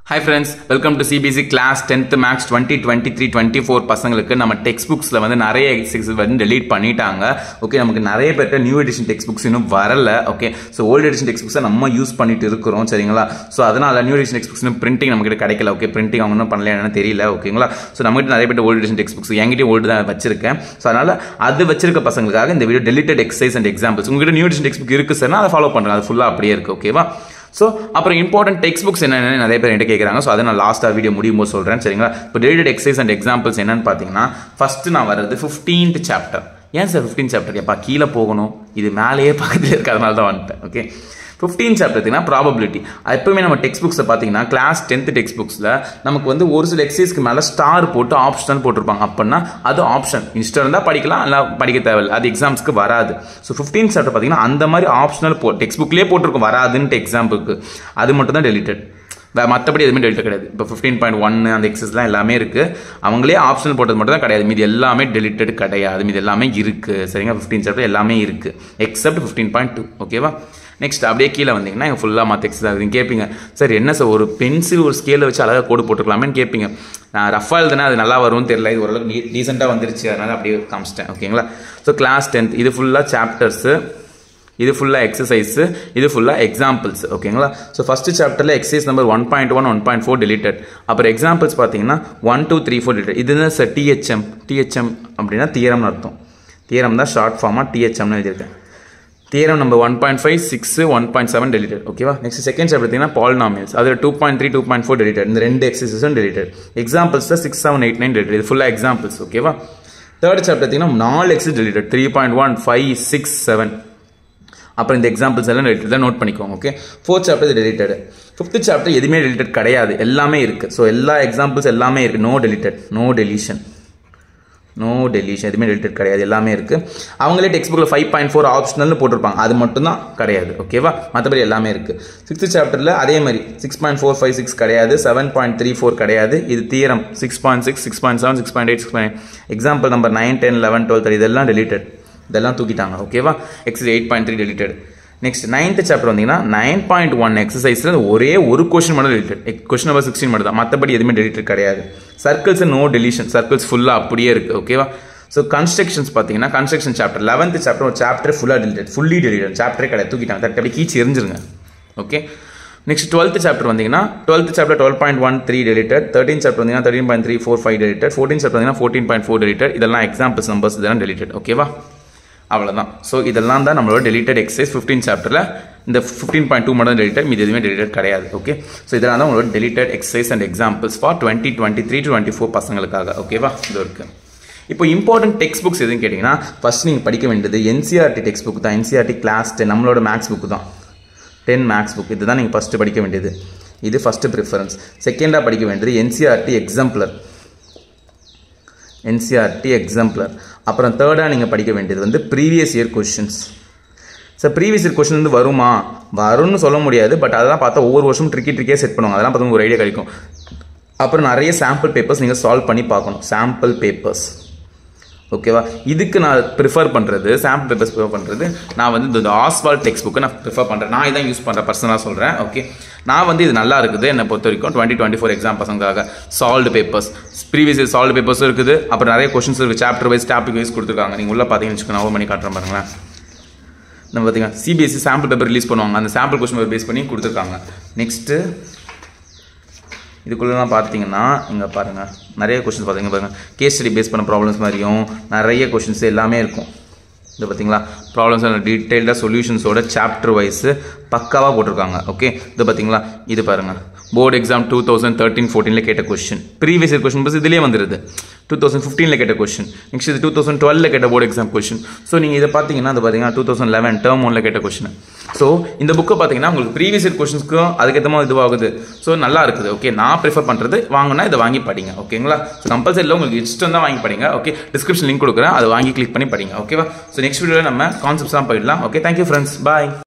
hi friends welcome to CBC class tenth maths twenty twenty three twenty four பசங்களுக்கு நம்ம text புக்ஸில் வந்து நிறைய exercise வந்து டெலீட் பண்ணிட்டாங்க ஓகே நமக்கு நிறைய பேர்ட்ட நியூ எடிஷன் டெக்ஸ்ட் புக்ஸ் இன்னும் வரல okay so old edition text புக்ஸை நம்ம யூஸ் பண்ணிட்டு இருக்கிறோம் சரிங்களா ஸோ அதனால new edition text books printing நம்மகிட்ட கிடைக்கல ஓகே பிரிண்டிங் அவங்க இன்னும் பண்ணல என்னன்னு தெரியல ஓகேங்களா ஸோ நம்மகிட்ட நிறைய பேர் ஓல்டு எடிஷன் டெக்ஸ்ட் புக்ஸ் என்கிட்ட ஓல்டு தான் வச்சிருக்கேன் ஸோ அதனால அது வச்சிருக்க பசங்களுக்காக இந்த video deleted exercise and examples உங்ககிட்ட நியூ எடிஷன் டெக்ஸ்ட் புக் இருக்கு சார் அதை ஃபாலோ பண்ணுறேன் அது ஃபுல்லாக அப்படியே இருக்கு ஓகேவா ஸோ அப்புறம் இம்பார்ட்டன்ட் டெக்ஸ்ட் புக்ஸ் என்னென்னு நிறைய பேர் என்கிட்ட கேட்குறாங்க ஸோ அதை நான் லாஸ்ட்டாக வீடியோ முடியும் போது சொல்கிறேன் சரிங்களா இப்போ டெலிட்டட் எக்ஸசைஸ் அண்ட் எக்ஸாம்பிள்ஸ் என்னன்னு பார்த்தீங்கன்னா ஃபஸ்ட்டு நான் வர்றது ஃபிஃப்டீன்த் சாப்டர் ஏன் சார் ஃபிஃப்டீன் சாப்டர் எப்பா கீழே போகணும் இது மேலேயே பக்கத்தில் இருக்கு அதனால தான் வந்துட்டேன் ஓகே ஃபிஃப்டீன் சாப்டர்னா ப்ராபபிலிட்டி எப்பவுமே நம்ம டெக்ஸ்ட் புக்ஸில் பார்த்தீங்கன்னா கிளாஸ் டென்த் டெக்ஸ்ட் புக்ஸில் நமக்கு வந்து ஒரு சில எக்ஸசைஸ்க்கு மேலே ஸ்டார் போட்டு ஆப்ஷனல் போட்டிருப்பாங்க அப்படின்னா அது ஆப்ஷன் இன்ஸ்டா இருந்தால் படிக்கலாம் இல்லை படிக்க தேவையில்லை அது எக்ஸாம்ஸ்க்கு வராது ஸோ ஃபிஃப்டீன் சாப்டர் பார்த்தீங்கன்னா அந்த மாதிரி ஆப்ஷனல் போ டெக்ஸ்ட் புக்லேயே போட்டிருக்கும் வராதுன்ட்டு எக்ஸாம்பிளுக்கு அது மட்டும் தான் டெலிட்டட் மற்றபடி எதுவுமே டெலிட் கிடையாது இப்போ ஃபிஃப்டீன் பாயிண்ட் ஒன்று அந்த எக்ஸஸ்லாம் எல்லாமே இருக்குது அவங்களே ஆப்ஷனல் போட்டது மட்டும் தான் கிடையாது மீது எல்லாமே டெலிட்டட் கிடையாது மீது எல்லாமே இருக்குது சரிங்க ஃபிஃப்டீன் சாப்டர் எல்லாமே இருக்குது எக்ஸப்ட் ஃபிஃப்டீன் பாயிண்ட் டூ ஓகேவா நெக்ஸ்ட் அப்படியே கீழே வந்தீங்கன்னா எங்கள் ஃபுல்லாக மற்ற எக்ஸஸ் ஆகுதுன்னு கேட்பீங்க சார் என்ன சார் ஒரு பென்சில் ஒரு ஸ்கேலை வச்சு அழகாக கோடு போட்டுக்கலாமேன்னு கேட்பீங்க நான் ரஃபாக எழுதுனா அது நல்லா வரும்னு தெரியல இது ஓரளவுக்கு டீசெண்டாக வந்துருச்சு அதனால் அப்படியே காமிச்சிட்டேன் ஓகேங்களா ஸோ கிளாஸ் டென்த் இது ஃபுல்லாக சாப்டர்ஸு இது ஃபுல்லாக எக்ஸசைஸ் இது ஃபுல்லாக எக்ஸாம்பிள்ஸ் ஓகேங்களா ஸோ ஃபஸ்ட்டு சாப்டரில் exercise number one point one one point four deleted அப்புறம் எக்ஸாம்பிள்ஸ் பார்த்தீங்கன்னா one two three four deleted இதுதான் சார் டிஹெச்எம் டிஹெச்எம் அப்படின்னா தியரம்னு அர்த்தம் தியரம் தான் ஷார்ட் ஃபார்மாக டிஹெச்எம்னு எழுதியிருக்கேன் theorem number one point five six one point seven deleted ஓகேவா நெக்ஸ்ட் செகண்ட் சாப்டர் பார்த்தீங்கன்னா பால்நாமியல்ஸ் அதில் two point three two point four deleted இந்த ரெண்டு எக்ஸசைஸும் டெலிட்டட் எக்ஸாம்பிள்ஸ் தான் six seven eight nine deleted இது ஃபுல்லாக எக்ஸாம்பிள்ஸ் ஓகேவா தேர்ட் சாப்டர் பார்த்தீங்கன்னா நாலு exercise deleted three point one five six seven அப்புறம் இந்த எக்ஸாம்பிள்ஸ் எல்லாம் டெலிட்டட் தான் நோட் பண்ணிக்கோங்க okay fourth chapter deleted fifth chapter எதுவுமே டெலிட்டட் கிடையாது எல்லாமே இருக்குது ஸோ எல்லா எக்ஸாம்பிள்ஸ் எல்லாமே இருக்குது no deleted no deletion no deletion எதுவுமே டெலிட்டட் கிடையாது எல்லாமே இருக்குது அவங்களே டெக்ஸ்ட் புக்கில் ஃபைவ் பாயிண்ட் ஃபோர் ஆப்ஷனல்னு போட்டிருப்பாங்க அது மட்டும் தான் கிடையாது ஓகேவா மற்றபடி எல்லாமே இருக்குது சிக்ஸ்த் சாப்டரில் அதே மாதிரி six point four five six கிடையாது செவன் பாயிண்ட் த்ரீ ஃபோர் கிடையாது இது theorem six point six six point seven six point eight six point example number nine ten eleven twelve இதெல்லாம் டெலிட்டட் இதெல்லாம் தூக்கிட்டாங்க ஓகேவா exercise eight point three deleted next ninth chapter வந்தீங்கன்னா nine point one எக்ஸசைஸில் ஒரே ஒரு கொஷின் மட்டும் deleted question number sixteen மட்டும் தான் மற்றபடி எதுவுமே டெலிட்டட் கிடையாது சர்க்கிள்ஸ் நோ டெலிஷன் சர்க்கிள்ஸ் ஃபுல்லாக அப்படியே இருக்குது ஓகேவா ஸோ கன்ஸ்ட்ரக்ஷன்ஸ் பார்த்தீங்கன்னா கன்ஸ்ட்ரக்ஷன் சாப்டர் லெவன்த் சாப்டர் ஒரு சாப்டர் ஃபுல்லாக டெலிட்டட் ஃபுல்லி டெலிட்டட் சாப்டரே கிடையாது தூக்கிட்டாங்க தட்டு அப்படி கீச்சு எரிஞ்சிருங்க ஓகே நெக்ஸ்ட் டுவெல்த் சாப்டர் வந்தீங்கன்னா twelfth chapter twelve point one three deleted thirteen chapter வந்தீங்கன்னா thirteen point three four five deleted fourteen chapter வந்தீங்கன்னா ஃபோர்டீன் பாயிண்ட் ஃபோர் டெலிட்டட் இதெல்லாம் எக்ஸாம்பிள்ஸ் நம்பர்ஸ் இதெல்லாம் டெலிட்டட் ஓகேவா அவ்வளோதான் ஸோ இதெல்லாம் தான் நம்மளோட டெலிட்டட் எக்ஸசைஸ் ஃபிஃப்டீன் சாப்டரில் இந்த ஃபிஃப்டீன் பாயிண்ட் டூ மட்டும் டெலிட்டட் மீது எதுவுமே டெலிட்டட் கிடையாது ஓகே ஸோ இதெல்லாம் தான் உங்களோட deleted exercise and examples for twenty twenty three twenty four பசங்களுக்காக ஓகேவா இது இருக்குது இப்போ இம்பார்ட்டன்ட் டெக்ஸ்ட் புக்ஸ் எதுன்னு கேட்டிங்கன்னா ஃபஸ்ட் நீங்கள் படிக்க வேண்டியது என்சிஆர்டி டெக்ஸ்ட் புக் தான் என்சிஆர்டி கிளாஸ் டென் நம்மளோட மேக்ஸ் புக் தான் டென் மேக்ஸ் புக் இதுதான் நீங்கள் ஃபஸ்ட்டு படிக்க வேண்டியது இது ஃபஸ்ட்டு ப்ரிஃபரன்ஸ் செகண்டாக படிக்க வேண்டியது என்சிஆர்டி எக்ஸாம்பிளர் என்சிஆர்டி எக்ஸாம்பிளர் அப்புறம் தேர்டாக நீங்கள் படிக்க வேண்டியது வந்து previous year questions sir previous year question வந்து வருமா வரும்னு சொல்ல முடியாது பட் அதெல்லாம் பார்த்தா ஒவ்வொரு வருஷமும் ட்ரிக்கி ட்ரிக்கியாக செட் பண்ணுவாங்க அதெல்லாம் பார்த்து ஒரு ஐடியா கிடைக்கும் அப்புறம் நிறைய சாம்பிள் பேப்பர்ஸ் நீங்கள் சால்வ் பண்ணி பார்க்கணும் சாம்பிள் பேப்பர்ஸ் ஓகேவா இதுக்கு நான் ப்ரிஃபர் பண்ணுறது சாம்பிள் பேப்பர்ஸ் ப்ரிஃபர் பண்ணுறது நான் வந்து இந்த ஆஸ்வால் டெக்ஸ்ட் புக்கை நான் ப்ரிஃபர் பண்ணுறேன் நான் இதான் யூஸ் பண்ணுறேன் பர்சனலாக சொல்கிறேன் ஓகே நான் வந்து இது நல்லா இருக்குது என்னை பொறுத்த வரைக்கும் டுவெண்ட்டி டுவெண்ட்டி ஃபோர் எக்ஸாம் பசங்களுக்காக solved papers previous year solved பேப்பர்ஸும் இருக்குது அப்புறம் நிறைய கொஷின்ஸ் இருக்குது சாப்டர் வைஸ் டாபிக் வைஸ் கொடுத்துருக்காங்க நீங்கள் உள்ள பார்த்தீங்கன்னு வச்சுக்கோங்க ஓவர் பண்ணி காட்டுறேன் பாருங்களேன் நம்ம பார்த்தீங்கன்னா சிபிஎஸ்சி சாம்பிள் பேப்பர் ரிலீஸ் பண்ணுவாங்க அந்த சாம்பிள் கொஷின் பேப்பர் பேஸ் பண்ணி கொடுத்துருக்காங்க நெக்ஸ்ட்டு இதுக்குள்ளெலாம் பார்த்தீங்கன்னா இங்கே பாருங்கள் நிறைய கொஷின்ஸ் பார்த்தீங்க பாருங்கள் கேஸ் ஸ்டடி பேஸ் பண்ண ப்ராப்ளம்ஸ் மாதிரியும் நிறைய கொஷின்ஸ் எல்லாமே இருக்கும் இது பார்த்தீங்களா ப்ராப்ளம்ஸ் டீட்டெயில்டாக சொல்யூஷன்ஸோட சாப்டர் வைஸு பக்காவாக போட்டிருக்காங்க ஓகே இது பார்த்தீங்களா இது பாருங்கள் board exam two thousand thirteen ஃபோர்டீனில் கேட்ட கொஸ்டின் ப்ரீவியஸ் இயர் கொஸ்டின் பஸ் இதுலேயே வந்துருது டூ தௌசண்ட் ஃபிஃப்டீனில் கேட்ட கொஸ்டின் நெக்ஸ்ட் இது டூ தௌசண்ட் டுவெலில் கேட்ட போர்டு எக்ஸாம் கொஸ்டின் ஸோ நீங்கள் இதை பார்த்தீங்கன்னா அது பார்த்தீங்கன்னா டூ தௌசண்ட் லெவன் டேர்ம் ஒன்ல கேட்ட கொஸ்டின் ஸோ இந்த புக்கை பார்த்தீங்கன்னா உங்களுக்கு ப்ரீவியஸ் இயர் கொஸ்டின்ஸ்க்கும் அதுக்கேற்ற மாதிரி இதுவாகுது ஸோ நல்லா இருக்குது ஓகே நான் ப்ரிஃபர் பண்ணுறது வாங்கினா இதை வாங்கி படிங்க ஓகேங்களா ஸோ கம்பல்சரியில் உங்களுக்கு இஷ்டம் தான் வாங்கி படிங்க ஓகே டிஸ்கிரிப்ஷன் லிங்க் கொடுக்குறேன் அதை வாங்கி கிளிக் பண்ணி படிங்க ஓகேவா ஸோ நெக்ஸ்ட் வீடியோவில் நம்ம கான்செப்ட்ஸ் தான் போயிடலாம் ஓகே தேங்க்யூ ஃப்ரெண்ட்ஸ் பாய்